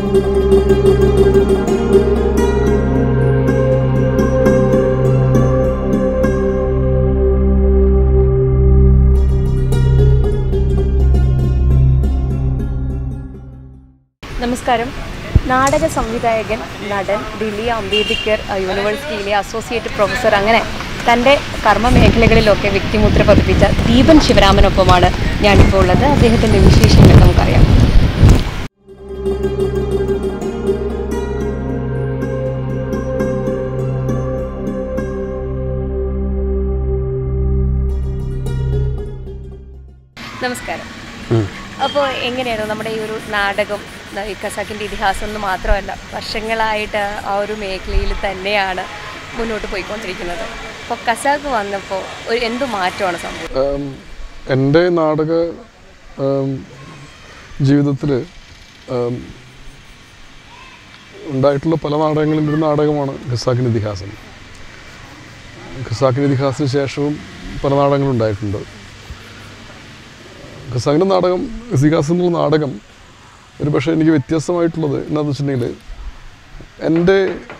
നമസ്കാരം നാടക സംവിധായകൻ നടൻ ദില്ലി അംബേദ്കർ അഹ് യൂണിവേഴ്സിറ്റിയിലെ അസോസിയേറ്റ് പ്രൊഫസർ അങ്ങനെ തൻ്റെ കർമ്മ മേഖലകളിലൊക്കെ വ്യക്തിമുദ്ര പതിപ്പിച്ച ദീപൻ ശിവരാമനൊപ്പമാണ് ഞാനിപ്പോൾ ഉള്ളത് അദ്ദേഹത്തിൻ്റെ വിശേഷങ്ങൾ നമുക്കറിയാം നമസ്കാരം അപ്പോൾ എങ്ങനെയായിരുന്നു നമ്മുടെ ഈ ഒരു നാടകം ന- ഈ കസാക്കിൻ്റെ ഇതിഹാസം എന്ന് മാത്രമല്ല വർഷങ്ങളായിട്ട് ആ ഒരു മേഖലയിൽ തന്നെയാണ് മുന്നോട്ട് പോയിക്കൊണ്ടിരിക്കുന്നത് അപ്പോൾ കസാക്ക് വന്നപ്പോൾ ഒരു എന്ത് മാറ്റമാണ് സംഭവിച്ചത് ഉം, എൻ്റെ നാടക ജീവിതത്തിൽ ഉണ്ടായിട്ടുള്ള പല നാടകങ്ങളിൽ ഒരു നാടകമാണ് ഖസാക്കിന് ഇതിഹാസം ഖസാക്കിന് ഇതിഹാസത്തിന് ശേഷവും പല നാടകങ്ങളും ഉണ്ടായിട്ടുണ്ട് ഖസാക്കിൻ്റെ നാടകം ഇതിഹാസം എന്നുള്ള നാടകം ഒരു പക്ഷേ എനിക്ക് വ്യത്യസ്തമായിട്ടുള്ളത് എന്താണെന്ന് വെച്ചിട്ടുണ്ടെങ്കിൽ എൻ്റെ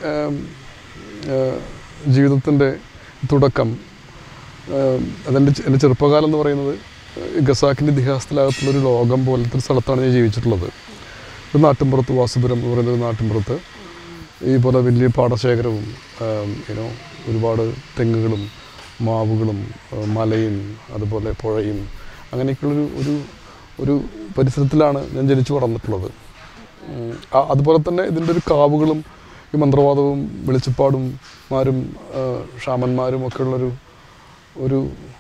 ജീവിതത്തിൻ്റെ തുടക്കം ഏഹ് അതെൻ്റെ ചെ- എൻ്റെ ചെറുപ്പകാലം എന്ന് പറയുന്നത് ഗസാക്കിൻ്റെ ഇതിഹാസത്തിലകത്തുള്ളൊരു ലോകം പോലത്തെ ഒരു സ്ഥലത്താണ് ഞാൻ ജീവിച്ചിട്ടുള്ളത് ഒരു നാട്ടിൻപുറത്ത് വാസുപുരം എന്ന് പറയുന്ന ഒരു നാട്ടിൻപുറത്ത് ഈ പോലെ വലിയ പാടശേഖരവും യുനോ ഒരുപാട് തെങ്ങുകളും മാവുകളും ഏഹ് മലയും അതുപോലെ പുഴയും അങ്ങനെയൊക്കെയുള്ളൊരു ഒരു ഒരു പരിസരത്തിലാണ് ഞാൻ ജനിച്ചു വളർന്നിട്ടുള്ളത് ഉം, ആ- അതുപോലെ തന്നെ ഇതിൻ്റെ ഒരു കാവുകളും ഈ മന്ത്രവാദവും വെളിച്ചപ്പാടും മാരും ആ, ഷാമന്മാരും ഒക്കെ ഉള്ളൊരു ഒരു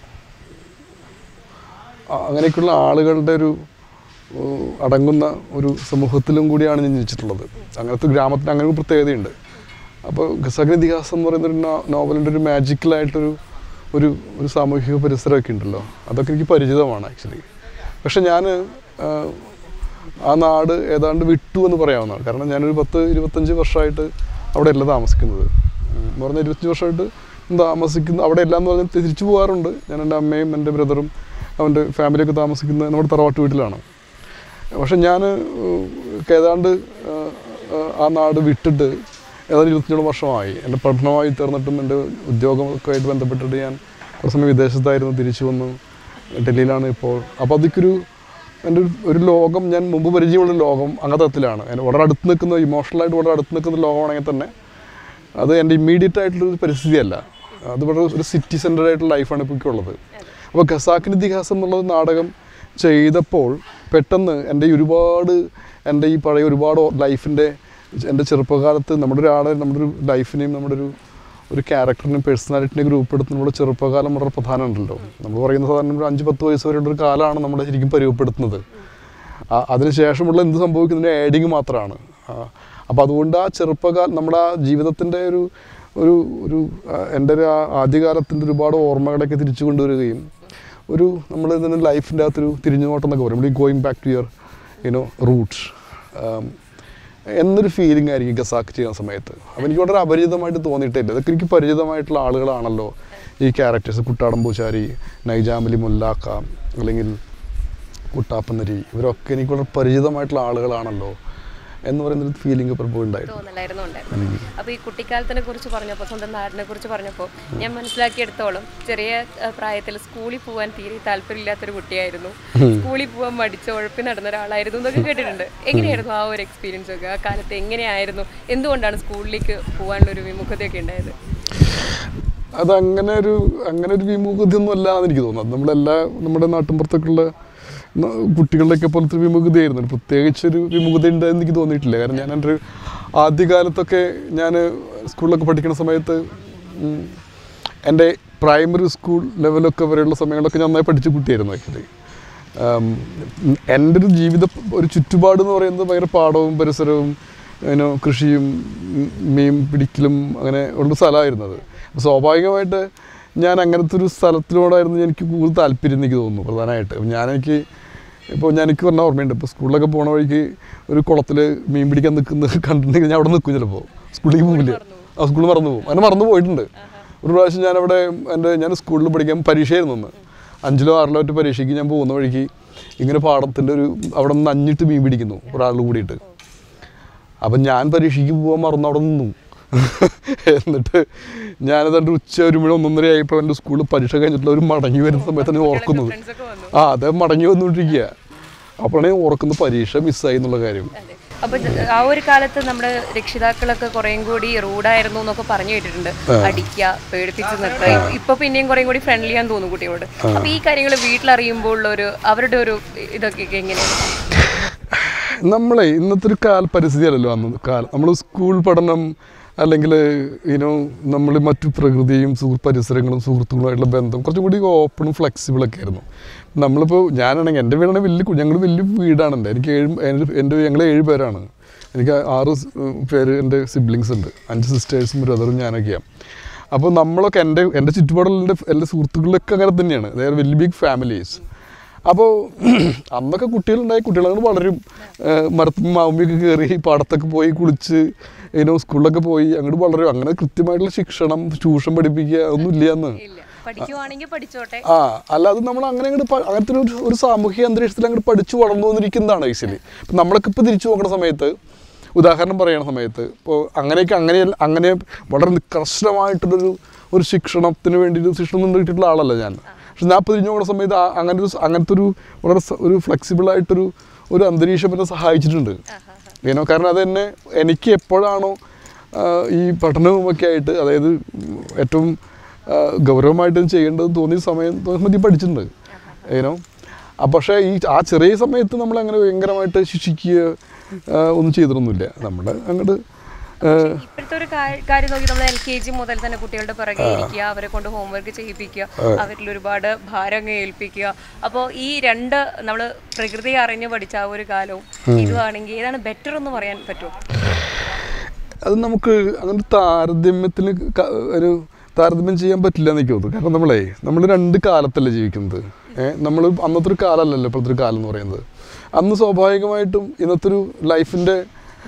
ആ, അങ്ങനെയൊക്കെയുള്ള ആളുകളുടെ ഒരു ഓ, അടങ്ങുന്ന ഒരു സമൂഹത്തിലും കൂടിയാണ് ഞാൻ ജനിച്ചിട്ടുള്ളത് അങ്ങനത്തെ ഒരു ഗ്രാമത്തിന് അങ്ങനെ ഒരു പ്രത്യേകതയുണ്ട് അപ്പോൾ ഖസാക്കിന് ഇതിഹാസം എന്ന് പറയുന്ന ഒരു നോവലിൻ്റെ ഒരു മാജിക്കലായിട്ടൊരു ഒരു ഒരു സാമൂഹിക പരിസരമൊക്കെ ഉണ്ടല്ലോ അതൊക്കെ എനിക്ക് പരിചിതമാണ് ആക്ച്വലി പക്ഷെ ഞാൻ ആ നാട് ഏതാണ്ട് വിട്ടു എന്ന് പറയാവുന്നതാണ് കാരണം ഞാനൊരു പത്ത് ഇരുപത്തഞ്ച് വർഷമായിട്ട് അവിടെ അല്ല താമസിക്കുന്നത് ഉം, എന്ന് പറഞ്ഞാൽ ഇരുപത്തഞ്ച് വർഷമായിട്ട് താമസിക്കുന്ന അവിടെ എല്ലാം എന്ന് പറഞ്ഞാൽ തിരിച്ചു പോകാറുണ്ട് ഞാൻ എൻ്റെ അമ്മയും എൻ്റെ ബ്രദറും അവൻ്റെ ഫാമിലിയൊക്കെ താമസിക്കുന്നത് നമ്മുടെ തറവാട്ട് വീട്ടിലാണ് പക്ഷെ ഞാൻ ഏതാണ്ട് ആ, ആ, ആ നാട് വിട്ടിട്ട് ഏതാണ്ട് ഇരുപത്തഞ്ചോളം വർഷമായി എൻ്റെ പഠനമായി തീർന്നിട്ടും എൻ്റെ ഉദ്യോഗമൊക്കെ ആയിട്ട് ബന്ധപ്പെട്ടിട്ട് ഞാൻ കുറച്ച് സമയം വിദേശത്തായിരുന്നു തിരിച്ചു വന്നു ഡൽഹിയിലാണ് ഇപ്പോൾ അപ്പോൾ അതൊക്കെയൊരു എൻ്റെ ഒരു- ഒരു ലോകം ഞാൻ മുമ്പ് പരിചയമുള്ള ലോകം അങ്ങനത്തിലാണ് എൻ്റെ വളരെ അടുത്ത് നിൽക്കുന്ന ഇമോഷണലായിട്ട് വളരെ അടുത്ത് നിൽക്കുന്ന ലോകമാണെങ്കിൽ തന്നെ അത് എൻ്റെ ഇമ്മീഡിയറ്റ് ആയിട്ടുള്ളൊരു പരിസ്ഥിതിയല്ല അത് വളരെ ഒരു സിറ്റി സെൻറ്റഡ് ആയിട്ടുള്ള ലൈഫാണ് ഇപ്പോൾ എനിക്കുള്ളത് അപ്പോൾ ഖസാക്കിന് ഇതിഹാസം എന്നുള്ള നാടകം ചെയ്തപ്പോൾ പെട്ടെന്ന് എൻ്റെ ഈ ഒരുപാട് എൻ്റെ ഈ പഴയ ഒരുപാട് ലൈഫിൻ്റെ എൻ്റെ ചെറുപ്പകാലത്ത് നമ്മുടെ ഒരാളെ നമ്മുടെ ഒരു ലൈഫിനെയും നമ്മുടെ ഒരു ഒരു ക്യാരക്ടറിനെയും പേഴ്സണാലിറ്റിനെയും ഗ്രൂപ്പ് എടുത്ത് നമ്മുടെ ചെറുപ്പകാലം വളരെ പ്രധാനമുണ്ടല്ലോ നമ്മൾ പറയുന്ന സാധാരണ ഒരു അഞ്ച് പത്ത് വയസ്സ് വരെയുള്ള ഒരു കാലമാണ് നമ്മളെ ശരിക്കും പരിവപ്പെടുത്തുന്നത് ആ- അതിനുശേഷമുള്ള എന്ത് സംഭവിക്കുന്നതിൻ്റെ ആഡിങ് മാത്രമാണ് അപ്പോൾ അതുകൊണ്ട് ആ ചെറുപ്പകാലം നമ്മുടെ ആ ജീവിതത്തിൻ്റെ ഒരു ഒരു ഒരു ആ, എൻ്റെ ഒരു ആ ആദ്യകാലത്തിൻ്റെ ഒരുപാട് ഓർമ്മകളൊക്കെ തിരിച്ചു കൊണ്ടുവരികയും ഒരു നമ്മൾ ഇതിൻ്റെ ലൈഫിൻ്റെ അകത്തൊരു തിരിഞ്ഞുനോട്ടം എന്നൊക്കെ പറയും നമ്മൾ ഈ going back to your you know roots എന്നൊരു ഫീലിംഗ് ആയിരിക്കും ഗസാക്ക് ചെയ്യുന്ന സമയത്ത് അപ്പോൾ എനിക്ക് വളരെ അപരിചിതമായിട്ട് തോന്നിയിട്ടില്ല ഇതൊക്കെ എനിക്ക് പരിചിതമായിട്ടുള്ള ആളുകളാണല്ലോ ഈ ക്യാരക്ടേഴ്സ് കുട്ടാടം പൂശാരി നൈജാമലി മുല്ലാക്ക അല്ലെങ്കിൽ കുട്ടാപ്പന്നരി ഇവരൊക്കെ എനിക്ക് വളരെ പരിചിതമായിട്ടുള്ള ആളുകളാണല്ലോ എന്ന് പറയുന്നൊരു ഫീലിംഗ് പലപ്പോഴും ഉണ്ടായിരുന്നു തോന്നലായിരുന്നു ഉണ്ടായിരുന്നു അപ്പോൾ ഈ കുട്ടിക്കാലത്തിനെ കുറിച്ച് പറഞ്ഞപ്പോൾ സ്വന്തം നാടിനെ കുറിച്ച് പറഞ്ഞപ്പോൾ ഞാൻ മനസ്സിലാക്കിയെടുത്തോളം ചെറിയ അഹ്, പ്രായത്തിൽ സ്കൂളിൽ പോകാൻ തീരെ താല്പര്യമില്ലാത്തൊരു കുട്ടിയായിരുന്നു സ്കൂളിൽ പോകാൻ മടിച്ച് ഉഴപ്പി നടന്ന ഒരാളായിരുന്നു എന്നൊക്കെ കേട്ടിട്ടുണ്ട് എങ്ങനെയായിരുന്നു ആ ഒരു എക്സ്പീരിയൻസ് ഒക്കെ ആ കാലത്ത് എങ്ങനെയായിരുന്നു എന്തുകൊണ്ടാണ് സ്കൂളിലേക്ക് പോകാനുള്ള ഒരു വിമുഖതയൊക്കെ ഉണ്ടായത് അതങ്ങനെ ഒരു അങ്ങനെ ഒരു വിമുഖതയൊന്നും അല്ല എന്ന് എനിക്ക് തോന്നുന്നത് നമ്മളെല്ലാ നമ്മുടെ നാട്ടിൻപുറത്തൊക്കെയുള്ള ന- കുട്ടികളുടെയൊക്കെ പോലത്തെ ഒരു വിമുഖതയായിരുന്നു ഒരു പ്രത്യേകിച്ച് ഒരു വിമുഖത ഉണ്ടെന്ന് എനിക്ക് തോന്നിയിട്ടില്ല കാരണം ഞാൻ എൻ്റെ ഒരു ആദ്യകാലത്തൊക്കെ ഞാൻ സ്കൂളിലൊക്കെ പഠിക്കുന്ന സമയത്ത് ഉം, എൻ്റെ പ്രൈമറി സ്കൂൾ ലെവലൊക്കെ വരെയുള്ള സമയങ്ങളൊക്കെ ഞാൻ നന്നായി പഠിച്ച കുട്ടിയായിരുന്നു ആക്ച്വലി എൻ്റെ ഒരു ജീവിത ഒരു ചുറ്റുപാട് എന്ന് പറയുന്നത് ഭയങ്കര പാടവും പരിസരവും പിന്നെ കൃഷിയും ഉം, മീൻ പിടിക്കലും അങ്ങനെ ഉള്ള സ്ഥലമായിരുന്നു അത് അപ്പോൾ സ്വാഭാവികമായിട്ട് ഞാൻ അങ്ങനത്തെ ഒരു സ്ഥലത്തിനോടായിരുന്നു എനിക്ക് കൂടുതൽ താല്പര്യം എന്ന് എനിക്ക് തോന്നുന്നു പ്രധാനമായിട്ട് അപ്പോൾ ഞാൻ എനിക്ക് ഇപ്പോൾ ഞാൻ എനിക്ക് പറഞ്ഞ ഓർമ്മയുണ്ട് ഇപ്പോൾ സ്കൂളിലൊക്കെ പോണ വഴിക്ക് ഒരു കുളത്തിൽ മീൻ പിടിക്കാൻ നിൽക്കുന്ന കണ്ടിട്ടുണ്ടെങ്കിൽ ഞാൻ അവിടെ നിൽക്കും ചിലപ്പോൾ സ്കൂളിലേക്ക് പോകില്ല ആ സ്കൂളിൽ മറന്നു പോകും അങ്ങനെ മറന്നു പോയിട്ടുണ്ട് ഒരു പ്രാവശ്യം ഞാനവിടെ എൻ്റെ ഞാൻ സ്കൂളിൽ പഠിക്കാൻ പരീക്ഷയായിരുന്നു ഒന്ന് അഞ്ചിലോ ആറിലോ ഒറ്റ പരീക്ഷയ്ക്ക് ഞാൻ പോകുന്ന വഴിക്ക് ഇങ്ങനെ പാടത്തിൻ്റെ ഒരു അവിടെ നിന്ന് അഞ്ഞിട്ട് മീൻ പിടിക്കുന്നു ഒരാൾ കൂടിയിട്ട് അപ്പം ഞാൻ പരീക്ഷയ്ക്ക് പോകാൻ മറന്നു അവിടെ നിന്നു എന്നിട്ട് ഞാനതാണ്ട് ഉച്ച ഒരു മണി ഒന്നൊന്നര ആയപ്പോൾ എൻ്റെ സ്കൂളിൽ പരീക്ഷ കഴിഞ്ഞിട്ടുള്ള ഒരു മടങ്ങി വരുന്ന സമയത്താണ് ഞാൻ ഓർക്കുന്നത് ഫ്രണ്ട്സ് ഒക്കെ വന്നു ആ അതെ മടങ്ങി വന്നുകൊണ്ടിരിക്കുക അപ്പോഴാണ് ഞാൻ ഓർക്കുന്നത് പരീക്ഷ മിസ്സായി എന്നുള്ള കാര്യം അതെ അപ്പൊ ഇത് ആ ഒരു കാലത്ത് നമ്മുടെ രക്ഷിതാക്കളൊക്കെ കുറേം കൂടി റൂഡായിരുന്നു എന്നൊക്കെ പറഞ്ഞു കേട്ടിട്ടുണ്ട് അടിക്കുക പേടിപ്പിച്ച് നിർത്തുക ഇപ്പൊ പിന്നെയും കുറേം കൂടി ഫ്രണ്ട്ലി ആണെന്ന് തോന്നുന്നു കുട്ടിയോട് അപ്പൊ ഈ കാര്യങ്ങൾ വീട്ടിലറിയുമ്പോൾ ഒരു അവരുടെ ഒരു ഇതൊക്കെ എങ്ങനെയാണ് നമ്മളെ ഇന്നത്തെ ഒരു കാല പരിസ്ഥിതിയല്ലല്ലോ അന്ന് കാലം നമ്മൾ സ്കൂൾ പഠനം അല്ലെങ്കിൽ ഇനോ നമ്മൾ മറ്റു പ്രകൃതിയും സുഹൃ പരിസരങ്ങളും സുഹൃത്തുക്കളുമായിട്ടുള്ള ബന്ധം കുറച്ചും കൂടി ഓപ്പണും ഫ്ലെക്സിബിളൊക്കെ ആയിരുന്നു നമ്മളിപ്പോൾ ഞാനാണെങ്കിൽ എൻ്റെ വീടാണെങ്കിൽ വലിയ കു- ഞങ്ങൾ വലിയ വീടാണ് എൻ്റെ എനിക്ക് ഏഴ് എൻ്റെ എൻ്റെ ഞങ്ങൾ ഏഴ് പേരാണ് എനിക്ക് ആറ് സ് പേര് എൻ്റെ സിബ്ലിങ്സ് ഉണ്ട് അഞ്ച് സിസ്റ്റേഴ്സും ബ്രദറും ഞാനൊക്കെയാണ് അപ്പോൾ നമ്മളൊക്കെ എൻ്റെ എൻ്റെ ചുറ്റുപാടുള്ള എൻ്റെ എൻ്റെ സുഹൃത്തുക്കളിലൊക്കെ അങ്ങനെ തന്നെയാണ് അതായത് വലിയ ബിഗ് ഫാമിലീസ് അപ്പോൾ അന്നൊക്കെ കുട്ടികളുണ്ടായി കുട്ടികളങ്ങനെ വളരും മരത്തും മാവുമ്പൊക്കെ കയറി പാടത്തൊക്കെ പോയി കുളിച്ച് ഏനോ സ്കൂളിലൊക്കെ പോയി അങ്ങോട്ട് വളരും അങ്ങനെ കൃത്യമായിട്ടുള്ള ശിക്ഷണം ട്യൂഷൻ പഠിപ്പിക്കുക ഒന്നും ഇല്ല അന്ന് ഇല്ല പഠിക്കുവാണെങ്കിൽ പഠിച്ചോട്ടെ ആ അല്ലാതെ നമ്മൾ അങ്ങനെ അങ്ങോട്ട് പ- അങ്ങനത്തെ ഒരു ഒരു സാമൂഹിക അന്തരീക്ഷത്തിൽ അങ്ങോട്ട് പഠിച്ചു വളർന്നു വന്നിരിക്കുന്നതാണ് ആക്ച്വലി ഇപ്പം നമ്മളൊക്കെ ഇപ്പോൾ തിരിച്ചു നോക്കുന്ന സമയത്ത് ഉദാഹരണം പറയുന്ന സമയത്ത് ഇപ്പോൾ അങ്ങനെയൊക്കെ അങ്ങനെ അങ്ങനെ വളരെ കർശനമായിട്ടുള്ളൊരു ഒരു ശിക്ഷണത്തിന് വേണ്ടിയിട്ട് ശിക്ഷണം ഒന്നും കിട്ടിയിട്ടുള്ള ആളല്ല ഞാൻ പക്ഷെ ഞാൻ ഇപ്പോൾ തിരിഞ്ഞു നോക്കുന്ന സമയത്ത് ആ- അങ്ങനെ ഒരു സ- അങ്ങനത്തെ ഒരു വളരെ സ- ഒരു ഫ്ലെക്സിബിൾ ആയിട്ടൊരു ഒരു അന്തരീക്ഷം എന്നെ സഹായിച്ചിട്ടുണ്ട് ഏനോ കാരണം അത് എന്നെ എനിക്ക് എപ്പോഴാണോ ആ, ഈ പഠനവും ഒക്കെ ആയിട്ട് അതായത് ഏറ്റവും ആ, ഗൗരവമായിട്ട് ചെയ്യേണ്ടത് തോന്നിയ സമയം തോന്നുമ്പോൾ പഠിച്ചിട്ടുണ്ട് ഏനോ ആ പക്ഷേ ഈ ആ ചെറിയ സമയത്ത് നമ്മൾ അങ്ങനെ ഭയങ്കരമായിട്ട് ശിക്ഷിക്കുക ആ, ഒന്നും ചെയ്തിട്ടൊന്നുമില്ല നമ്മുടെ അങ്ങോട്ട് ഇപ്പോഴത്തെ ഒരു കാ- കാര്യം നോക്കി നമ്മൾ എൽ കെ ജി മുതൽ തന്നെ കുട്ടികളുടെ പിറകെ ഇരിക്കുക അവരെ കൊണ്ട് ഹോംവർക്ക് ചെയ്യിപ്പിക്കുക അവരിൽ ഒരുപാട് ഭാരം അങ്ങ് ഏൽപ്പിക്കുക അപ്പോൾ ഈ രണ്ട് നമ്മൾ പ്രകൃതി അറിഞ്ഞു പഠിച്ച ആ ഒരു കാലവും ഇതുവാണെങ്കിൽ ഏതാണ് ബെറ്റർ എന്ന് പറയാൻ പറ്റുമോ അത് നമുക്ക് അങ്ങനെ താരതമ്യത്തിന് ക- ഒരു താരതമ്യം ചെയ്യാൻ പറ്റില്ല എന്ന് എനിക്ക് തോന്നുന്നു കാരണം നമ്മളെ നമ്മൾ രണ്ട് കാലത്തല്ലേ ജീവിക്കുന്നത് ഏഹ് നമ്മൾ അന്നത്തെ ഒരു കാലമല്ലല്ലോ ഇപ്പോഴത്തെ ഒരു കാലം എന്ന് പറയുന്നത് അന്ന് സ്വാഭാവികമായിട്ടും ഇന്നത്തെ ഒരു ലൈഫിൻ്റെ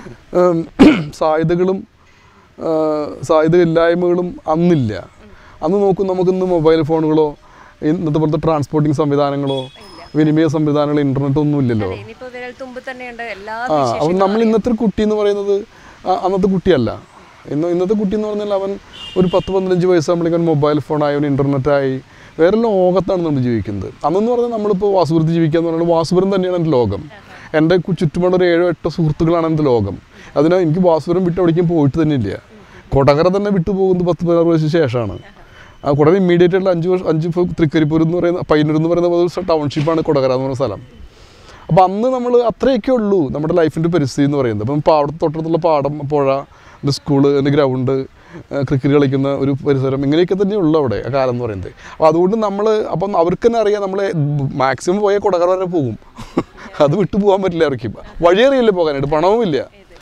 സാധ്യതകളും ആ, സാധ്യതയില്ലായ്മകളും അന്നില്ല അന്ന് നോക്കും നമുക്കിന്ന് മൊബൈൽ ഫോണുകളോ ഇന്നത്തെ പോലത്തെ ട്രാൻസ്പോർട്ടിങ് സംവിധാനങ്ങളോ വിനിമയ സംവിധാനങ്ങളോ ഇൻ്റർനെറ്റ് ഒന്നും ഇല്ലല്ലോ ഇനിയിപ്പോ വിരൽ തുമ്പ് തന്നെയുണ്ട് എല്ലാ ആ അവൻ നമ്മൾ ഇന്നത്തെ ഒരു കുട്ടി എന്ന് പറയുന്നത് ആ, അന്നത്തെ കുട്ടിയല്ല ഇന്ന് ഇന്നത്തെ കുട്ടി എന്ന് പറഞ്ഞാൽ അവൻ ഒരു പത്ത് പതിനഞ്ച് വയസ്സാകുമ്പോഴേക്കും മൊബൈൽ ഫോണായി അവൻ ഇൻ്റർനെറ്റായി വേറെ ലോകത്താണ് നമ്മൾ ജീവിക്കുന്നത് അന്നെന്ന് പറഞ്ഞാൽ നമ്മളിപ്പോൾ വാസുപുരത്ത് ജീവിക്കുക എന്ന് പറഞ്ഞാൽ വാസുപുരം തന്നെയാണ് എൻ്റെ ലോകം എൻ്റെ കു- ചുറ്റുപാട് ഒരു ഏഴോ എട്ടോ സുഹൃത്തുക്കളാണ് എൻ്റെ ലോകം അതിനാൽ എനിക്ക് വാസുപുരം വിട്ട് എവിടേക്കും പോയിട്ട് തന്നെ ഇല്ല കൊടകര തന്നെ വിട്ടു പോകുന്നത് പത്ത് പതിനാറ് വർഷത്തിന് ശേഷമാണ് ആ കൊടകര ഇമ്മീഡിയറ്റ് ആയിട്ടുള്ള അഞ്ച് വർഷം അഞ്ച് ഇപ്പോൾ തൃക്കരിപ്പൂർ എന്ന് പറയുന്ന പയ്യന്നൂർ എന്ന് പറയുന്ന ഒരു ടൗൺഷിപ്പാണ് കൊടകര എന്ന് പറയുന്ന സ്ഥലം അപ്പോൾ അന്ന് നമ്മൾ അത്രയൊക്കെ ഉള്ളൂ നമ്മുടെ ലൈഫിൻ്റെ പരിസ്ഥിതി എന്ന് പറയുന്നത് അപ്പം പാടത്ത് തൊട്ടടുത്തുള്ള പാടം പുഴ എൻ്റെ സ്കൂള് എൻ്റെ ഗ്രൗണ്ട് ക്രിക്കറ്റ് കളിക്കുന്ന ഒരു പരിസരം ഇങ്ങനെയൊക്കെ തന്നെ ഉള്ളു അവിടെ ആ കാലം എന്ന് പറയുന്നത് അപ്പോൾ അതുകൊണ്ട് നമ്മൾ അപ്പം അവർക്ക് തന്നെ അറിയാം നമ്മൾ മാക്സിമം പോയാൽ കൊടകര വരെ പോകും അത് വിട്ടു പോകാൻ പറ്റില്ല അവർക്ക് വഴി അറിയില്ല പോകാനായിട്ട് പണവും ഇല്ല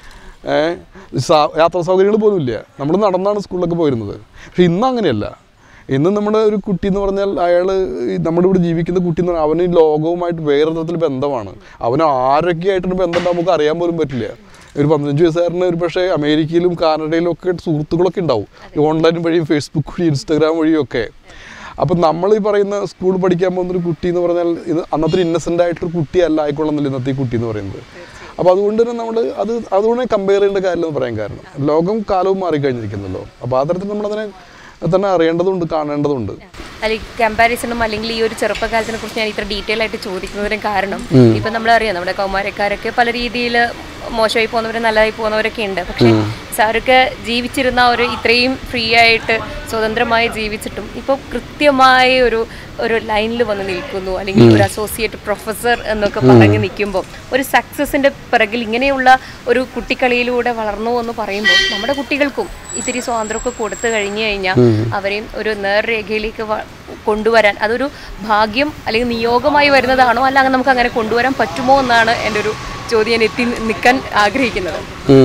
ഏഹ് സാ- യാത്രാ സൗകര്യങ്ങൾ പോലും ഇല്ല നമ്മൾ നടന്നാണ് സ്കൂളിലൊക്കെ പോയിരുന്നത് പക്ഷെ ഇന്ന് അങ്ങനെയല്ല ഇന്ന് നമ്മുടെ ഒരു കുട്ടി എന്ന് പറഞ്ഞാൽ അയാൾ നമ്മുടെ ഇവിടെ ജീവിക്കുന്ന കുട്ടി എന്ന് പറഞ്ഞാൽ അവന് ഈ ലോകവുമായിട്ട് വേറെ തരത്തിൽ ബന്ധമാണ് അവന് ആരൊക്കെ ആയിട്ടൊരു ബന്ധം ഉണ്ടാവും നമുക്ക് അറിയാൻ പോലും പറ്റില്ല ഒരു പതിനഞ്ച് വയസ്സുകാരന് ഒരു പക്ഷേ അമേരിക്കയിലും കാനഡയിലും ഒക്കെ സുഹൃത്തുക്കളൊക്കെ ഉണ്ടാവും ഈ ഓൺലൈൻ വഴിയും ഫേസ്ബുക്ക് വഴി ഇൻസ്റ്റാഗ്രാം വഴിയും ഒക്കെ അപ്പം നമ്മൾ ഈ പറയുന്ന സ്കൂൾ പഠിക്കാൻ പോകുന്ന ഒരു കുട്ടി എന്ന് പറഞ്ഞാൽ ഇത് അന്നത്തെ ഇന്നസെൻ്റ് ആയിട്ടൊരു കുട്ടിയല്ല ആയിക്കൊള്ളുന്നില്ല ഇന്നത്തെ ഈ കുട്ടി എന്ന് പറയുന്നത് അപ്പോൾ അതുകൊണ്ട് തന്നെ നമ്മൾ അത് അതുകൊണ്ട് കമ്പയർ ചെയ്യേണ്ട കാര്യം എന്ന് പറയാൻ കാരണം ലോകം കാലവും മാറിക്കഴിഞ്ഞിരിക്കുന്നല്ലോ അപ്പോൾ ആ തരത്തിൽ നമ്മളതിനെ തന്നെ അറിയേണ്ടതുണ്ട് കാണേണ്ടതുണ്ട് അല്ലെങ്കിൽ കമ്പാരിസണും അല്ലെങ്കിൽ ഈ ഒരു ചെറുപ്പകാലത്തിനെ കുറിച്ച് ഞാൻ ഇത്ര ഡീറ്റെയിൽ ആയിട്ട് ചോദിക്കുന്നതിന് കാരണം ഇപ്പൊ നമ്മൾ അറിയാം നമ്മുടെ കൗമാരക്കാരൊക്കെ പല രീതിയിൽ മോശമായി പോകുന്നവർ നല്ലതായി പോകുന്നവരൊക്കെ ഉണ്ട് പക്ഷെ സാറൊക്കെ ജീവിച്ചിരുന്ന ഒരു ഇത്രയും ഫ്രീ ആയിട്ട് സ്വതന്ത്രമായി ജീവിച്ചിട്ടും ഇപ്പോൾ കൃത്യമായ ഒരു ഒരു ലൈനിൽ വന്ന് നിൽക്കുന്നു അല്ലെങ്കിൽ ഒരു അസോസിയേറ്റ് പ്രൊഫസർ എന്നൊക്കെ പറഞ്ഞ് നിൽക്കുമ്പോൾ ഒരു സക്സസിന്റെ പിറകിൽ ഇങ്ങനെയുള്ള ഒരു കുട്ടിക്കളിയിലൂടെ വളർന്നു എന്ന് പറയുമ്പോൾ നമ്മുടെ കുട്ടികൾക്കും ഇത്തിരി സ്വാതന്ത്ര്യമൊക്കെ കൊടുത്തു കഴിഞ്ഞു കഴിഞ്ഞാൽ അവരെയും ഒരു നേർരേഖയിലേക്ക് വ- കൊണ്ടുവരാൻ അതൊരു ഭാഗ്യം അല്ലെങ്കിൽ നിയോഗമായി വരുന്നതാണോ അല്ല അങ്ങനെ നമുക്ക് അങ്ങനെ കൊണ്ടുവരാൻ പറ്റുമോ എന്നാണ് എൻ്റെ ഒരു ചോദ്യം ഞാൻ എത്തി നിൽക്കാൻ ആഗ്രഹിക്കുന്നത്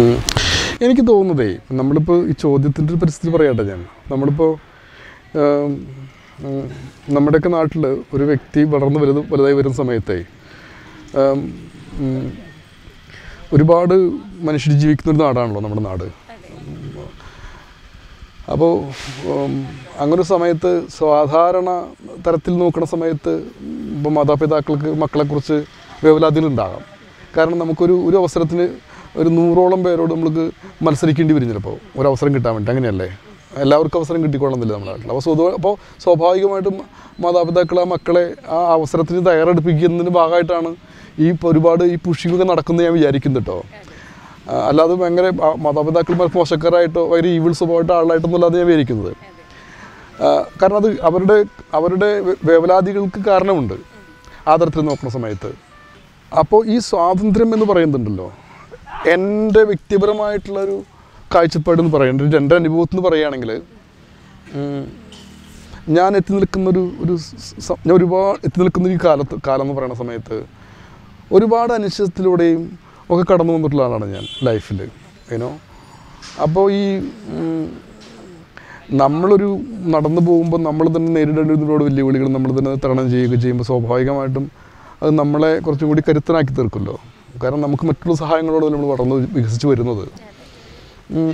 എനിക്ക് തോന്നുന്നതേ നമ്മളിപ്പോൾ ഈ ചോദ്യത്തിൻ്റെ ഒരു പരിസ്ഥിതി പറയട്ടെ ഞാൻ നമ്മളിപ്പോൾ ആം, ഉം, നമ്മുടെയൊക്കെ നാട്ടിൽ ഒരു വ്യക്തി വളർന്നു വലുത് വലുതായി വരുന്ന സമയത്തേ ആം, ഉം, ഒരുപാട് മനുഷ്യർ ജീവിക്കുന്ന ഒരു നാടാണല്ലോ നമ്മുടെ നാട് അപ്പോൾ അങ്ങനെ ഒരു സമയത്ത് സാധാരണ തരത്തിൽ നോക്കുന്ന സമയത്ത് ഇപ്പോൾ മാതാപിതാക്കൾക്ക് മക്കളെക്കുറിച്ച് വേവലാതികളുണ്ടാകാം കാരണം നമുക്കൊരു ഒരു അവസരത്തിന് ഒരു നൂറോളം പേരോട് നമുക്ക് മത്സരിക്കേണ്ടി വരും ചിലപ്പോൾ ഒരു അവസരം കിട്ടാൻ വേണ്ടി അങ്ങനെയല്ലേ എല്ലാവർക്കും അവസരം കിട്ടിക്കൊള്ളുന്നില്ല നമ്മുടെ നാട്ടിൽ അപ്പോൾ സ്വതവ അപ്പോൾ സ്വാഭാവികമായിട്ടും മാതാപിതാക്കൾ ആ മക്കളെ ആ അവസരത്തിന് തയ്യാറെടുപ്പിക്കുന്നതിന് ഭാഗമായിട്ടാണ് ഈ ഇപ്പൊ ഒരുപാട് ഈ പുഷിങ്ങൊക്കെ നടക്കുന്നത് ഞാൻ വിചാരിക്കുന്നു കേട്ടോ ആ, അല്ലാതെ ഭയങ്കര ആ, മാതാപിതാക്കൾ മോശക്കാരായിട്ടോ ഭയങ്കര ഈവിൾ സ്വഭാവമായിട്ട് ആളായിട്ടൊന്നും അല്ലാതെ ഞാൻ വിചാരിക്കുന്നത് ആ, കാരണം അത് അവരുടെ അവരുടെ വേ- വേവലാതികൾക്ക് കാരണമുണ്ട് ആ തരത്തിൽ നോക്കുന്ന സമയത്ത് അപ്പോൾ ഈ സ്വാതന്ത്ര്യം എന്ന് പറയുന്നുണ്ടല്ലോ എൻ്റെ വ്യക്തിപരമായിട്ടുള്ളൊരു കാഴ്ചപ്പാടെന്ന് പറയുന്നത് എൻ്റെ അനുഭവത്തിൽ നിന്ന് പറയുകയാണെങ്കിൽ ഉം, ഞാൻ എത്തി നിൽക്കുന്നൊരു ഒരു സ- സ- ഞാൻ ഒരുപാട് എത്തി നിൽക്കുന്ന ഈ കാലത്ത് കാലം എന്ന് പറയുന്ന സമയത്ത് ഒരുപാട് അനിശ്ചിതത്തിലൂടെയും ഒക്കെ കടന്നു വന്നിട്ടുള്ള ആളാണ് ഞാൻ ലൈഫിൽ ഏനോ അപ്പോൾ ഈ ഉം, നമ്മളൊരു നടന്നു പോകുമ്പോൾ നമ്മൾ തന്നെ നേരിടേണ്ട ഒരുപാട് വെല്ലുവിളികൾ നമ്മൾ തന്നെ തരണം ചെയ്യുക ചെയ്യുമ്പോൾ സ്വാഭാവികമായിട്ടും അത് നമ്മളെ കുറച്ചും കൂടി കരുത്തനാക്കി തീർക്കുമല്ലോ കാരണം നമുക്ക് മറ്റുള്ള സഹായങ്ങളോട് നമ്മൾ വളർന്ന് വികസിച്ച് വരുന്നത് ഉം,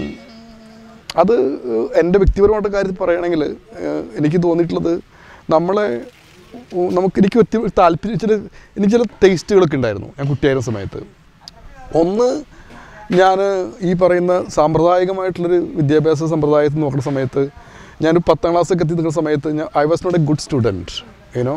അത് എൻ്റെ വ്യക്തിപരമായിട്ട് കാര്യത്തിൽ പറയുകയാണെങ്കിൽ ഏഹ്, എനിക്ക് തോന്നിയിട്ടുള്ളത് നമ്മളെ ഉ- നമുക്ക് എനിക്ക് വ്യക്തി താല്പര്യം ചില എനിക്ക് ചില ടേസ്റ്റുകളൊക്കെ ഉണ്ടായിരുന്നു ഞാൻ കുട്ടിയായിരുന്ന സമയത്ത് ഒന്ന് ഞാൻ ഈ പറയുന്ന സാമ്പ്രദായികമായിട്ടുള്ളൊരു വിദ്യാഭ്യാസ സമ്പ്രദായത്തിൽ നോക്കുന്ന സമയത്ത് ഞാനൊരു പത്താം ക്ലാസ്സൊക്കെ എത്തി നിൽക്കുന്ന സമയത്ത് ഞാൻ I was not a good student you know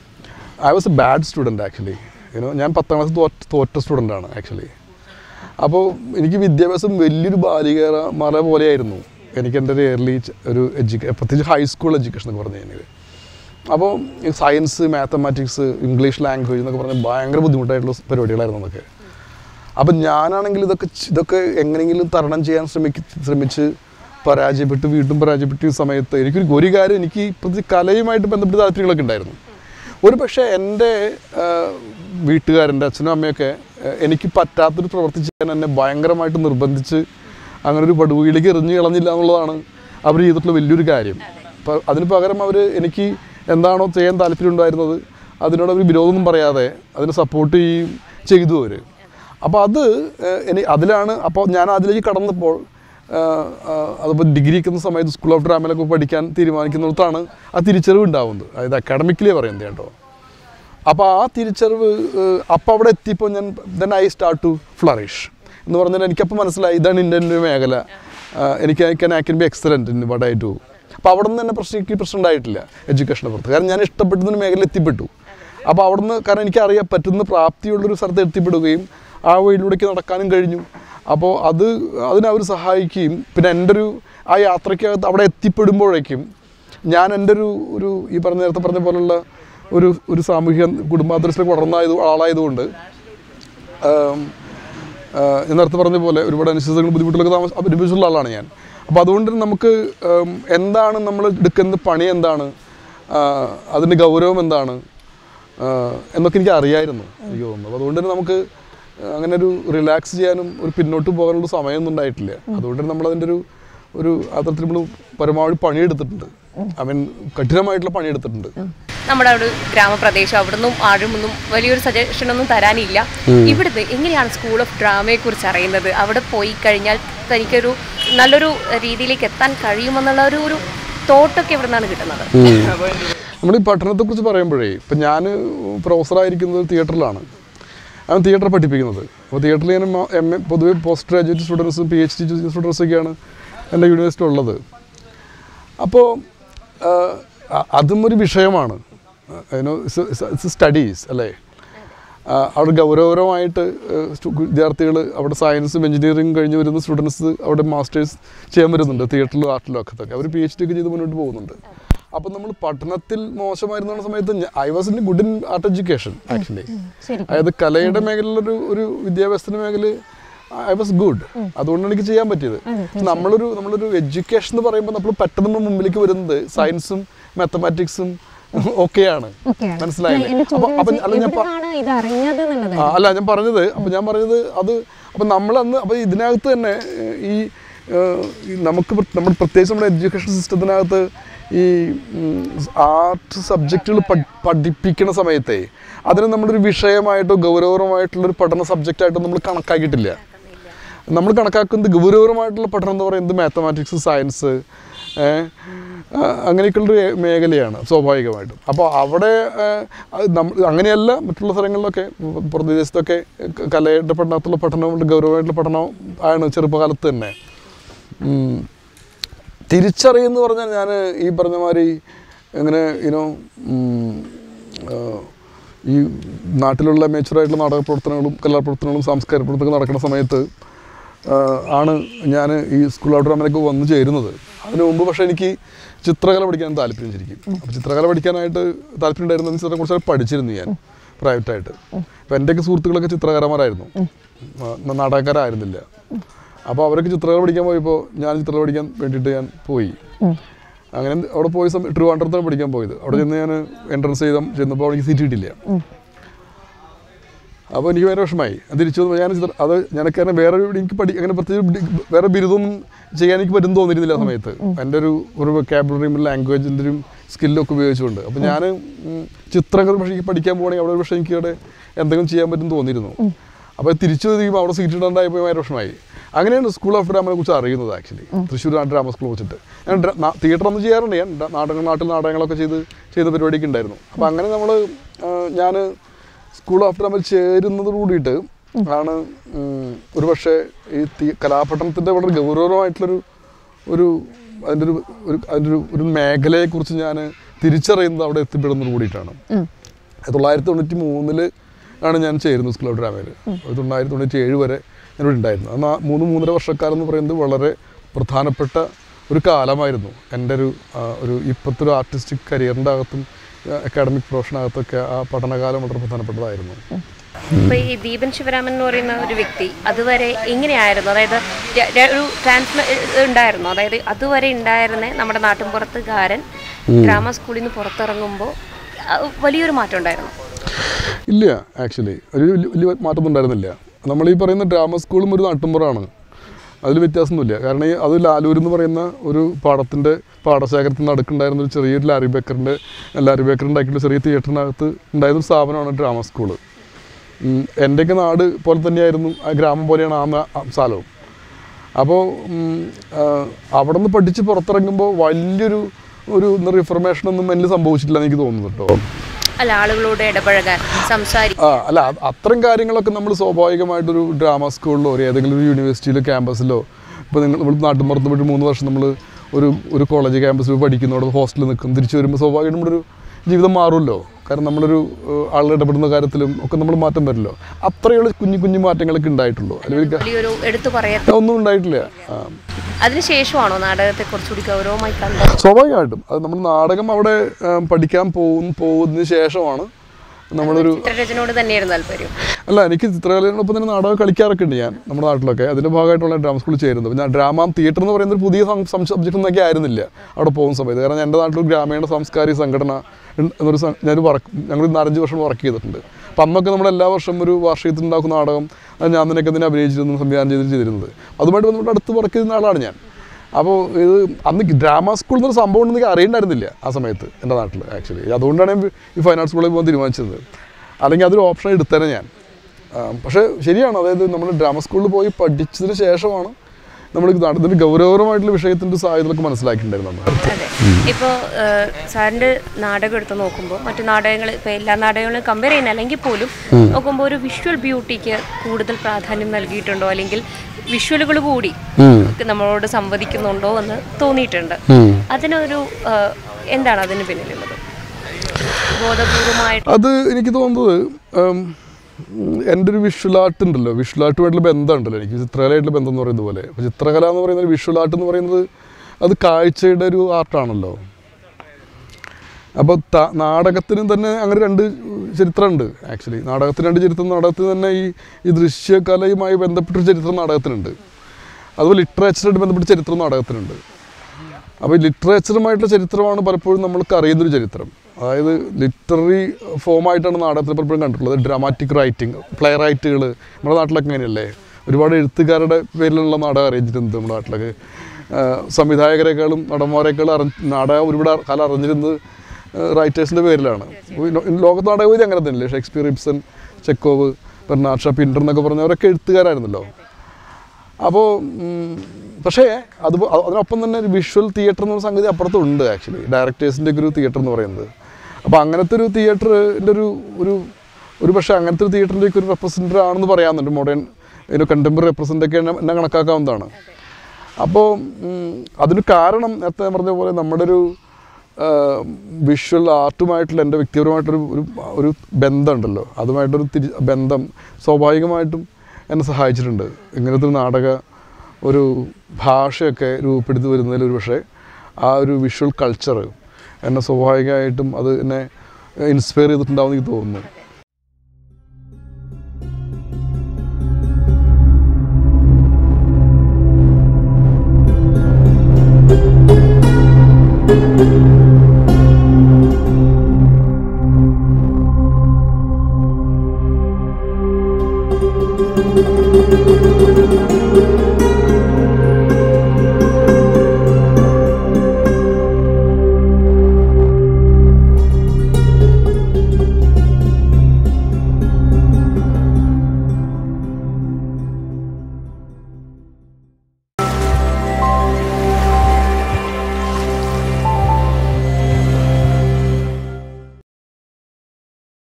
I was a bad student actually you know ഞാൻ പത്താം ക്ലാസ് തോറ്റ തോറ്റ സ്റ്റുഡൻ്റാണ് ആക്ച്വലി അപ്പോൾ എനിക്ക് വിദ്യാഭ്യാസം വലിയൊരു ബാലിക മറ പോലെയായിരുന്നു എനിക്ക് എൻ്റെ ഒരു എയർലി ഒരു എഡ്യൂക്കേ പ്രത്യേകിച്ച് ഹൈസ്കൂൾ എഡ്യൂക്കേഷൻ എന്ന് പറഞ്ഞു കഴിഞ്ഞാൽ അപ്പോൾ സയൻസ് മാത്തമാറ്റിക്സ് ഇംഗ്ലീഷ് ലാംഗ്വേജ് എന്നൊക്കെ പറഞ്ഞാൽ ഭയങ്കര ബുദ്ധിമുട്ടായിട്ടുള്ള പരിപാടികളായിരുന്നു അതൊക്കെ അപ്പം ഞാനാണെങ്കിൽ ഇതൊക്കെ ച്- ഇതൊക്കെ എങ്ങനെയെങ്കിലും തരണം ചെയ്യാൻ ശ്രമിക്ക ശ്രമിച്ച് പരാജയപ്പെട്ട് വീണ്ടും പരാജയപ്പെട്ട ഈ സമയത്ത് എനിക്കൊരു ഒരു കാര്യം എനിക്ക് പ്രത്യേകിച്ച് കലയുമായിട്ട് ബന്ധപ്പെട്ട താല്പര്യങ്ങളൊക്കെ ഉണ്ടായിരുന്നു ഒരു പക്ഷേ എൻ്റെ വീട്ടുകാരെൻ്റെ അച്ഛനും അമ്മയൊക്കെ ആ, എനിക്ക് പറ്റാത്തൊരു പ്രവൃത്തി ചെയ്യാൻ എന്നെ ഭയങ്കരമായിട്ട് നിർബന്ധിച്ച് അങ്ങനെ ഒരു പടുകുയിലേക്ക് എറിഞ്ഞു കളഞ്ഞില്ല എന്നുള്ളതാണ് അവർ ചെയ്തിട്ടുള്ള വലിയൊരു കാര്യം അപ്പോൾ അതിന് പകരം അവർ എനിക്ക് എന്താണോ ചെയ്യാൻ താല്പര്യം ഉണ്ടായിരുന്നത് അതിനോട് അവർ വിരോധമൊന്നും പറയാതെ അതിനെ സപ്പോർട്ട് ചെയ്യും ചെയ്തു അവർ അപ്പോൾ അത് ഏഹ്, എനി അതിലാണ് അപ്പോൾ ഞാൻ അതിലേക്ക് കടന്നപ്പോൾ ആഹ്, ആഹ്, അതിപ്പോൾ ഡിഗ്രി നിൽക്കുന്ന സമയത്ത് സ്കൂൾ ഓഫ് ഡ്രാമയിലൊക്കെ പഠിക്കാൻ തീരുമാനിക്കുന്നിടത്താണ് ആ തിരിച്ചറിവ് ഉണ്ടാവുന്നത് അതായത് അക്കാഡമിക്കലി പറയുന്നത് കേട്ടോ അപ്പോൾ ആ തിരിച്ചറിവ് അപ്പോൾ അവിടെ എത്തിയപ്പോൾ ഞാൻ then I start to flourish എന്ന് പറഞ്ഞാൽ എനിക്കപ്പോൾ മനസ്സിലായി ഇതാണ് എൻ്റെ ഒരു മേഖല ആഹ്, എനിക്ക് I can I can be excellent in what I do അപ്പോൾ അവിടെ നിന്ന് തന്നെ പ്രശ്നം എനിക്ക് പ്രശ്നം ഉണ്ടായിട്ടില്ല എഡ്യൂക്കേഷനെ പുറത്ത് കാരണം ഞാൻ ഇഷ്ടപ്പെടുന്ന മേഖല എത്തിപ്പെട്ടു അപ്പോൾ അവിടുന്ന് കാരണം എനിക്കറിയാൻ പറ്റുന്ന പ്രാപ്തിയുള്ളൊരു സ്ഥലത്ത് എത്തിപ്പെടുകയും ആ വഴിയിലൂടെയൊക്കെ നടക്കാനും കഴിഞ്ഞു അപ്പോൾ അത് അതിനവർ സഹായിക്കുകയും പിന്നെ എൻ്റെ ഒരു ആ യാത്രയ്ക്കകത്ത് അവിടെ എത്തിപ്പെടുമ്പോഴേക്കും ഞാൻ എൻ്റെ ഒരു ഒരു ഈ പറഞ്ഞ നേരത്തെ പറഞ്ഞ പോലുള്ള ഒരു ഒരു സാമൂഹിക കുടുംബാന്തരീക്ഷത്തിൽ വളർന്നായത് ആളായതുകൊണ്ട് ആം, ആ, ഞാൻ നേരത്തെ പറഞ്ഞ പോലെ ഒരുപാട് അനിശ്ചിതങ്ങളും ബുദ്ധിമുട്ടുകളൊക്കെ താമസ അനുഭവിച്ചുള്ള ആളാണ് ഞാൻ അപ്പോൾ അതുകൊണ്ട് തന്നെ നമുക്ക് ആം, എന്താണ് നമ്മൾ എടുക്കുന്ന പണി എന്താണ് ആ, അതിൻ്റെ ഗൗരവം എന്താണ് ആ, എന്നൊക്കെ എനിക്ക് അറിയായിരുന്നു എനിക്ക് തോന്നുന്നു അപ്പോൾ അതുകൊണ്ട് തന്നെ നമുക്ക് അങ്ങനെ ഒരു റിലാക്സ് ചെയ്യാനും ഒരു പിന്നോട്ട് പോകാനുള്ള സമയമൊന്നും ഉണ്ടായിട്ടില്ല അതുകൊണ്ട് തന്നെ നമ്മളതിൻ്റെ ഒരു ഒരു അത്തരത്തിൽ നമ്മൾ പരമാവധി പണിയെടുത്തിട്ടുണ്ട് ഐ മീൻ കഠിനമായിട്ടുള്ള പണിയെടുത്തിട്ടുണ്ട് നമ്മുടെ ഒരു ഗ്രാമപ്രദേശം അവിടുന്ന് ആഴുമൊന്നും വലിയൊരു സജഷൻ ഒന്നും തരാനില്ല ഇവിടുന്ന് എങ്ങനെയാണ് സ്കൂൾ ഓഫ് ഡ്രാമയെ കുറിച്ച് അറിയുന്നത് അവിടെ പോയി കഴിഞ്ഞാൽ തനിക്കൊരു നല്ലൊരു രീതിയിലേക്ക് എത്താൻ കഴിയുമെന്നുള്ള ഒരു ഒരു തോട്ടൊക്കെ ഇവിടെ നിന്നാണ് കിട്ടുന്നത് നമ്മൾ ഈ പഠനത്തെക്കുറിച്ച് പറയുമ്പോഴേ ഇപ്പം ഞാൻ പ്രൊഫസറായിരിക്കുന്നത് തിയേറ്ററിലാണ് ഞാൻ തിയേറ്റർ പഠിപ്പിക്കുന്നത് അപ്പോൾ തിയേറ്ററിൽ ഞാൻ എം എ പൊതുവെ പോസ്റ്റ് ഗ്രാജുവേറ്റ് സ്റ്റുഡൻസും പി എച്ച് ഡി സ്റ്റുഡൻസൊക്കെയാണ് എൻ്റെ യൂണിവേഴ്സിറ്റി ഉള്ളത് അപ്പോൾ അതും ഒരു വിഷയമാണ് സ്റ്റഡീസ് അല്ലേ ആ, അവിടെ ഗൗരവപരമായിട്ട് വിദ്യാർത്ഥികൾ അവിടെ സയൻസും എഞ്ചിനീയറിംഗും കഴിഞ്ഞ് വരുന്ന സ്റ്റുഡൻസ് അവിടെ മാസ്റ്റേഴ്സ് ചെയ്യാൻ വരുന്നുണ്ട് തിയേറ്ററിലും ആർട്ടിലും ഒക്കെ തന്നെ അവർ പി എച്ച് ഡി ഒക്കെ ചെയ്ത് മുന്നോട്ട് പോകുന്നുണ്ട് അപ്പം നമ്മൾ പഠനത്തിൽ മോശമായിരുന്ന സമയത്ത് I was in good in art education actually ശരി അതായത് കലയുടെ മേഖലയിലൊരു ഒരു വിദ്യാഭ്യാസത്തിന്റെ മേഖല ഐ വാസ് ഗുഡ് അതുകൊണ്ടാണ് എനിക്ക് ചെയ്യാൻ പറ്റിയത് പക്ഷെ നമ്മളൊരു നമ്മളൊരു എഡ്യൂക്കേഷൻ എന്ന് പറയുമ്പോൾ നമ്മൾ പെട്ടെന്ന് നമ്മുടെ മുമ്പിലേക്ക് വരുന്നത് സയൻസും മാത്തമാറ്റിക്സും ഒക്കെയാണ് ഓക്കെയാണ് മനസ്സിലായില്ലേ എന്റെ അപ്പൊ ചോദ്യം അപ്പൊ വെച്ചാൽ അല്ല ഞാൻ പ- എവിടുന്നാണ് ഇത് അറിഞ്ഞത് എന്നുള്ളത് ആ, അല്ല ഞാൻ പറഞ്ഞത് അപ്പൊ ഞാൻ പറഞ്ഞത് അത് അപ്പൊ നമ്മളന്ന് അപ്പൊ ഇതിനകത്ത് തന്നെ ഏഹ്, ഈ ഏഹ്, ഈ നമുക്ക് പ്ര- നമ്മുടെ പ്രത്യേകിച്ച് നമ്മുടെ എഡ്യൂക്കേഷൻ സിസ്റ്റത്തിനകത്ത് ഈ ആർട്ട് സബ്ജക്റ്റുകൾ പഠിപ്പിക്കുന്ന സമയത്തെ അതിനെ നമ്മളൊരു വിഷയമായിട്ടോ ഗൗരവപരമായിട്ടുള്ള ഒരു പഠന സബ്ജക്റ്റായിട്ടോ നമ്മൾ കണക്കാക്കിയിട്ടില്ല നമ്മൾ കണക്കാക്കുന്നത് ഗൗരവപരമായിട്ടുള്ള പഠനം എന്ന് പറയുന്നത് മാത്തമാറ്റിക്സ് സയൻസ് ഏ, ആ, അങ്ങനെയൊക്കെയുള്ളൊരു ഏ- മേഖലയാണ് സ്വാഭാവികമായിട്ടും അപ്പോൾ അവിടെ ആ, അത് നമ്മ അങ്ങനെയല്ല മറ്റുള്ള സ്ഥലങ്ങളിലൊക്കെ പ്രദേശത്തൊക്കെ ക- കലയുടെ പഠനത്തിലുള്ള പഠനവും ഗൗരവമായിട്ടുള്ള പഠനം ആണ് ചെറുപ്പകാലത്ത് തന്നെ ഉം. തിരിച്ചറിയെന്ന് പറഞ്ഞാൽ ഞാൻ ഈ പറഞ്ഞ മാതിരി ഇങ്ങനെ ഇനോ ഈ നാട്ടിലുള്ള മേച്ചുറായിട്ടുള്ള നാടക പ്രവർത്തനങ്ങളും കലാപ്രവർത്തനങ്ങളും സാംസ്കാരിക പ്രവർത്തനങ്ങളും നടക്കുന്ന സമയത്ത് ആ, ആണ് ഞാൻ ഈ സ്കൂൾ ഔട്ട്ഡോമിലേക്ക് വന്നു ചേരുന്നത് അതിന് മുമ്പ് പക്ഷേ എനിക്ക് ചിത്രകല പഠിക്കാൻ താല്പര്യം ശരിക്കും അപ്പോൾ ചിത്രകല പഠിക്കാനായിട്ട് താല്പര്യം ഉണ്ടായിരുന്ന ചിത്രം കുറച്ച് പഠിച്ചിരുന്നു ഞാൻ പ്രൈവറ്റായിട്ട് അപ്പോൾ എൻ്റെയൊക്കെ സുഹൃത്തുക്കളൊക്കെ ചിത്രകാരന്മാരായിരുന്നു ആ, നാടകക്കാരായിരുന്നില്ല അപ്പോൾ അവരൊക്കെ ചിത്രകല പഠിക്കാൻ പോയപ്പോൾ ഞാൻ ചിത്രകല പഠിക്കാൻ വേണ്ടിയിട്ട് ഞാൻ പോയി അങ്ങനെ അവിടെ പോയ സമയം ട്രിവാൻഡ്രത്താണ് പഠിക്കാൻ പോയത് അവിടെ ചെന്ന് ഞാൻ എൻട്രൻസ് ചെയ്ത ചെന്നപ്പോൾ എനിക്ക് സീറ്റ് കിട്ടിയില്ല അപ്പോൾ എനിക്ക് ഭയങ്കര വിഷമമായി അത് തിരിച്ചു വന്നു ഞാൻ ചിത്ര- അത് ഞാനൊക്കെ അങ്ങനെ വേറെ ഒരു എനിക്ക് പഠി അങ്ങനെ പ്രത്യേകിച്ച് ബി- വേറെ ബിരുദമൊന്നും ചെയ്യാൻ എനിക്ക് പറ്റും തോന്നിയിരുന്നില്ല ആ സമയത്ത് എൻ്റെ ഒരു ഒരു വൊക്കാബുലറിയും ലാംഗ്വേജിൻ്റെ ഒരു സ്കില്ലൊക്കെ ഉപയോഗിച്ചുകൊണ്ട് അപ്പോൾ ഞാൻ ചിത്രങ്ങൾ പക്ഷേ എനിക്ക് പഠിക്കാൻ പോകണമെങ്കിൽ അവിടെ പക്ഷേ എനിക്ക് അവിടെ എന്തെങ്കിലും ചെയ്യാൻ പറ്റും തോന്നിയിരുന്നു അപ്പോൾ തിരിച്ചു കഴിയുമ്പോൾ അവിടെ സീറ്റ് ഇടാണ്ടായപ്പോൾ ഭയങ്കര വിഷമമായി അങ്ങനെയാണ് സ്കൂൾ ഓഫ് ഡ്രാമയെ കുറിച്ച് അറിയുന്നത് ആക്ച്വലി തൃശ്ശൂർ നാട്ട് ഡ്രാമ സ്കൂൾ വെച്ചിട്ട് ഞാൻ തിയേറ്റർ ഒന്നും ചെയ്യാറുണ്ട് ഞാൻ ഡ- നാടകങ്ങൾ നാട്ടിൽ നാടകങ്ങളൊക്കെ ചെയ്ത് ചെയ്ത പരിപാടിയൊക്കെ ഉണ്ടായിരുന്നു അപ്പോൾ അങ്ങനെ നമ്മൾ ഞാൻ സ്കൂൾ ഓഫ് ഡ്രാമയിൽ ചേരുന്നത് കൂടിയിട്ട് ആണ് ഉം, ഒരു പക്ഷേ ഈ തി- കലാപഠനത്തിൻ്റെ വളരെ ഗൗരവമായിട്ടുള്ളൊരു ഒരു അതിൻ്റെ ഒരു ഒരു അതിൻ്റെ ഒരു ഒരു മേഖലയെക്കുറിച്ച് ഞാൻ തിരിച്ചറിയുന്നത് അവിടെ എത്തിപ്പെടുന്നത് കൂടിയിട്ടാണ് ആയിരത്തി തൊള്ളായിരത്തി തൊണ്ണൂറ്റി മൂന്നില് ആണ് ഞാൻ ചേരുന്നത് സ്കൂൾ ഓഫ് ഡ്രാമയിൽ തൊള്ളായിരത്തി തൊണ്ണൂറ്റി ഏഴ് വരെ ഞാനിവിടെ ഉണ്ടായിരുന്നു അന്ന് ആ മൂന്ന് മൂന്നര വർഷക്കാലം എന്ന് പറയുന്നത് വളരെ പ്രധാനപ്പെട്ട ഒരു കാലമായിരുന്നു എൻ്റെ ഒരു ആ, ഒരു ഇപ്പോഴത്തെ ഒരു ആർട്ടിസ്റ്റിക് കരിയറിൻ്റെ അകത്തും അക്കാഡമിക് പ്രൊഫഷനകത്തൊക്കെ ആ പഠനകാലം വളരെ പ്രധാനപ്പെട്ടതായിരുന്നു അപ്പൊ ഈ ദീപൻ ശിവരാമൻ എന്ന് പറയുന്ന ഒരു വ്യക്തി അതുവരെ എങ്ങനെയായിരുന്നു അതായത് ര- ര- ഒരു ട്രാൻസ്മ ഉണ്ടായിരുന്നു അതായത് അതുവരെ ഉണ്ടായിരുന്ന നമ്മുടെ നാട്ടിൻപുറത്തുകാരൻ ഡ്രാമ സ്കൂളിൽ നിന്ന് പുറത്തിറങ്ങുമ്പോൾ അഹ് വലിയൊരു മാറ്റം ഉണ്ടായിരുന്നു ഇല്ല ആക്ച്വലി ഒരു വലിയ വലിയ മാറ്റമൊന്നും ഉണ്ടായിരുന്നില്ല നമ്മൾ ഈ പറയുന്ന ഡ്രാമ സ്കൂളും ഒരു നാട്ടുമ്പുറമാണ് അതിൽ വ്യത്യാസമൊന്നുമില്ല കാരണം ഈ അത് ലാലൂർ എന്ന് പറയുന്ന ഒരു പാടത്തിൻ്റെ പാടശേഖരത്തിൽ നടക്കുന്നുണ്ടായിരുന്ന ഒരു ചെറിയൊരു ലാരി ബേക്കറിൻ്റെ ലാരി ബേക്കർ ഉണ്ടാക്കിയിട്ടുള്ള ചെറിയ തിയേറ്ററിനകത്ത് ഉണ്ടായിരുന്ന ഒരു സ്ഥാപനമാണ് ഡ്രാമ സ്കൂള് ഉം, എൻ്റെയൊക്കെ നാട് പോലെ തന്നെയായിരുന്നു ആ ഗ്രാമം പോലെയാണ് ആ നാ- ആ സ്ഥലവും അപ്പോൾ അവിടെ നിന്ന് പഠിച്ച് പുറത്തിറങ്ങുമ്പോൾ വലിയൊരു ഒരു റിഫർമേഷൻ ഒന്നും എന്നിൽ സംഭവിച്ചിട്ടില്ല എന്ന് എനിക്ക് തോന്നുന്നു കേട്ടോ അല്ല ആളുകളോട് ഇടപഴകാൻ സംസാരിക്കാൻ ആ അല്ല അത് അത്തരം കാര്യങ്ങളൊക്കെ നമ്മൾ സ്വാഭാവികമായിട്ടൊരു ഡ്രാമ സ്കൂളിലോ ഒരു ഏതെങ്കിലും ഒരു യൂണിവേഴ്സിറ്റിയിലോ ക്യാമ്പസിലോ ഇപ്പോൾ നിങ്ങൾ നമ്മൾ നാട്ടിൻപുറത്ത് പോയിട്ട് മൂന്ന് വർഷം നമ്മൾ ഒരു ഒരു കോളേജ് ക്യാമ്പസിൽ പഠിക്കുന്നതോടെ ഹോസ്റ്റലിൽ നിൽക്കും തിരിച്ചു വരുമ്പോൾ സ്വാഭാവികമായിട്ടും നമ്മുടെ ഒരു ജീവിതം മാറുമല്ലോ കാരണം നമ്മളൊരു ഏഹ്, ആളുകൾ ഇടപെടുന്ന കാര്യത്തിലും ഒക്കെ നമ്മൾ മാറ്റം വരില്ലോ അത്രയുള്ള കുഞ്ഞു കുഞ്ഞു മാറ്റങ്ങളൊക്കെ ഉണ്ടായിട്ടുള്ളൂ അല്ലെങ്കിൽ വലിയൊരു എടുത്തു പറയാത്ത ഒന്നും ഉണ്ടായിട്ടില്ല ആ. അതിനുശേഷമാണോ നാടകത്തെ കുറച്ചുകൂടി ഗൗരവമായി കണ്ടത് സ്വാഭാവികമായിട്ടും അത് നമ്മൾ നാടകം അവിടെ ആ, പഠിക്കാൻ പോകുന്ന പോകുന്നതിന് ശേഷമാണ് നമ്മളൊരു ചിത്രരചനയോട് തന്നെയായിരുന്നു താല്പര്യം അല്ല എനിക്ക് ചിത്രകലയോടൊപ്പം തന്നെ നാടകം കളിക്കാറൊക്കെ ഉണ്ട് ഞാൻ നമ്മുടെ നാട്ടിലൊക്കെ അതിൻ്റെ ഭാഗമായിട്ടുള്ള ഡ്രാമ സ്കൂളിൽ ചേരുന്നത് പിന്നെ ഡ്രാമ തിയേറ്റർ എന്ന് പറയുന്ന ഒരു പുതിയ സബ്ജക്റ്റ് ഒന്നൊക്കെ ആയിരുന്നില്ല അവിടെ പോകുന്ന സമയത്ത് കാരണം എൻ്റെ നാട്ടിൽ ഗ്രാമീണ സാംസ്കാരിക സംഘടന ഉണ്ട് എന്നൊരു സം- ഞാനൊരു വർക്ക് ഞങ്ങൾ നാലഞ്ച് വർഷം വർക്ക് ചെയ്തിട്ടുണ്ട് അപ്പം അന്നൊക്കെ നമ്മൾ എല്ലാ വർഷം ഒരു വാർഷികത്തിൽ ഉണ്ടാക്കുന്ന നാടകം അത് ഞാൻ തന്നെയൊക്കെ അതിനെ അഭിനയിച്ചിരുന്നു സംവിധാനം ചെയ്ത് ചെയ്തിരുന്നത് അതുമായിട്ട് ബന്ധപ്പെട്ട് അടുത്ത് വർക്ക് ചെയ്യുന്ന ആളാണ് ഞാൻ അപ്പോൾ ഇത് അന്ന് ഡ്രാമ സ്കൂൾ എന്നൊരു സംഭവം ഉണ്ടെന്ന് എനിക്ക് അറിയണ്ടായിരുന്നില്ല ആ സമയത്ത് എൻ്റെ നാട്ടിൽ ആക്ച്വലി അതുകൊണ്ടാണ് ഞാൻ ഈ ഫൈൻ ആർട്സ് സ്കൂളിൽ പോകാൻ തീരുമാനിച്ചത് അല്ലെങ്കിൽ അതൊരു ഓപ്ഷൻ എടുത്തേനെ ഞാൻ ആ, പക്ഷേ ശരിയാണ് അതായത് നമ്മൾ ഡ്രാമ സ്കൂളിൽ പോയി പഠിച്ചതിന് ശേഷമാണ് നമ്മൾ ഇതിൻ്റെ ഗൗരവപരമായിട്ടുള്ള വിഷയത്തിൻ്റെ സാധ്യതകളൊക്കെ മനസ്സിലാക്കിയിട്ടുണ്ടായിരുന്നു നമ്മൾ അതെ ഇപ്പോൾ സാറിൻ്റെ നാടകം എടുത്ത് നോക്കുമ്പോൾ മറ്റു നാടകങ്ങൾ ഇപ്പോൾ എല്ലാ നാടകങ്ങളും കമ്പയർ ചെയ്യുന്ന അല്ലെങ്കിൽ പോലും നോക്കുമ്പോൾ ഒരു വിഷ്വൽ ബ്യൂട്ടിക്ക് കൂടുതൽ പ്രാധാന്യം നൽകിയിട്ടുണ്ടോ അല്ലെങ്കിൽ വിഷ്വലുകൾ കൂടി നമ്മളോട് സംവദിക്കുന്നുണ്ടോ എന്ന് തോന്നിയിട്ടുണ്ട് അതിനൊരു ആ, എന്താണ് അതിന് പിന്നിലുള്ളത് ബോധപൂർവമായിട്ട് അത് എനിക്ക് തോന്നുന്നത് ഉം, എൻ്റെ ഒരു വിഷ്വൽ ആർട്ട് ഉണ്ടല്ലോ വിഷ്വൽ ആർട്ടുമായിട്ടുള്ള ബന്ധം ഉണ്ടല്ലോ എനിക്ക് ചിത്രകലയായിട്ടുള്ള ബന്ധം എന്ന് പറയുന്നത് പോലെ അപ്പോൾ ചിത്രകല എന്ന് പറയുന്നത് വിഷ്വൽ ആർട്ട് എന്ന് പറയുന്നത് അത് കാഴ്ചയുടെ ഒരു ആർട്ടാണല്ലോ അപ്പോൾ ത നാടകത്തിനും തന്നെ അങ്ങനെ രണ്ട് ചരിത്രമുണ്ട് ആക്ച്വലി നാടകത്തിന് രണ്ട് ചരിത്രം നാടകത്തിന് തന്നെ ഈ ഈ ദൃശ്യകലയുമായി ബന്ധപ്പെട്ടൊരു ചരിത്രം നാടകത്തിനുണ്ട് അതുപോലെ ലിറ്ററേച്ചറായിട്ട് ബന്ധപ്പെട്ട ചരിത്രം നാടകത്തിനുണ്ട് അപ്പോൾ ഈ ലിറ്ററേച്ചറുമായിട്ടുള്ള ചരിത്രമാണ് പലപ്പോഴും നമ്മൾക്ക് അറിയുന്നൊരു ചരിത്രം അതായത് ലിറ്റററി ഫോമായിട്ടാണ് നാടകത്തിൽ പലപ്പോഴും കണ്ടിട്ടുള്ളത് ഡ്രാമാറ്റിക് റൈറ്റിംഗ് പ്ലേ റൈറ്റുകൾ നമ്മുടെ നാട്ടിലൊക്കെ അങ്ങനെയല്ലേ ഒരുപാട് എഴുത്തുകാരുടെ പേരിലുള്ള നാടകം അറിയിച്ചിട്ടുണ്ട് നമ്മുടെ നാട്ടിലൊക്കെ ആ, സംവിധായകരെക്കാളും നടന്മാരെക്കാളും അറിഞ്ഞ നാടകം ഒരുപാട് കാലം അറിഞ്ഞിരുന്നത് റൈറ്റേഴ്സിൻ്റെ പേരിലാണ് ഈ ലോ- ലോകത്ത് നാടകവേദി അങ്ങനെ തന്നെയല്ലേ Shakespeare Ibsen Chekhov Bernard Shaw Pinter എന്നൊക്കെ പറഞ്ഞവരൊക്കെ എഴുത്തുകാരായിരുന്നല്ലോ അപ്പോൾ പക്ഷേ അത് അതിനൊപ്പം തന്നെ ഒരു വിഷ്വൽ തിയേറ്റർ എന്നൊരു സംഗതി അപ്പുറത്തുണ്ട് ആക്ച്വലി ഡയറക്ടേഴ്സിൻ്റെ ഒക്കെ ഒരു തിയേറ്റർ എന്ന് പറയുന്നത് അപ്പോൾ അങ്ങനത്തെ ഒരു തിയേറ്ററിൻ്റെ ഒരു ഒരു ഒരു പക്ഷേ അങ്ങനത്തെ ഒരു തിയേറ്ററിൻ്റെ ഒക്കെ ഒരു റെപ്രസെൻറ്റർ ആണെന്ന് പറയാമെന്നുണ്ട് മോഡേൺ ഒരു കണ്ടംപററി റെപ്രസെൻ്റ് ഒക്കെ എന്നെ എന്നെ കണക്കാക്കാവുന്നതാണ് അപ്പോൾ അതിന് കാരണം നേരത്തെ പറഞ്ഞ പോലെ നമ്മുടെ ഒരു വിഷ്വൽ ആർട്ടുമായിട്ടുള്ള എൻ്റെ വ്യക്തിപരമായിട്ടൊരു ഒരു ഒരു ബന്ധമുണ്ടല്ലോ അതുമായിട്ടൊരു തിരി ബന്ധം സ്വാഭാവികമായിട്ടും എന്നെ സഹായിച്ചിട്ടുണ്ട് ഇങ്ങനത്തെ ഒരു നാടക ഒരു ഭാഷയൊക്കെ രൂപപ്പെടുത്തി വരുന്നതിൽ ഒരു പക്ഷേ ആ ഒരു വിഷ്വൽ കൾച്ചർ എന്നെ സ്വാഭാവികമായിട്ടും അത് എന്നെ ഇൻസ്പയർ ചെയ്തിട്ടുണ്ടാവും എനിക്ക് തോന്നുന്നു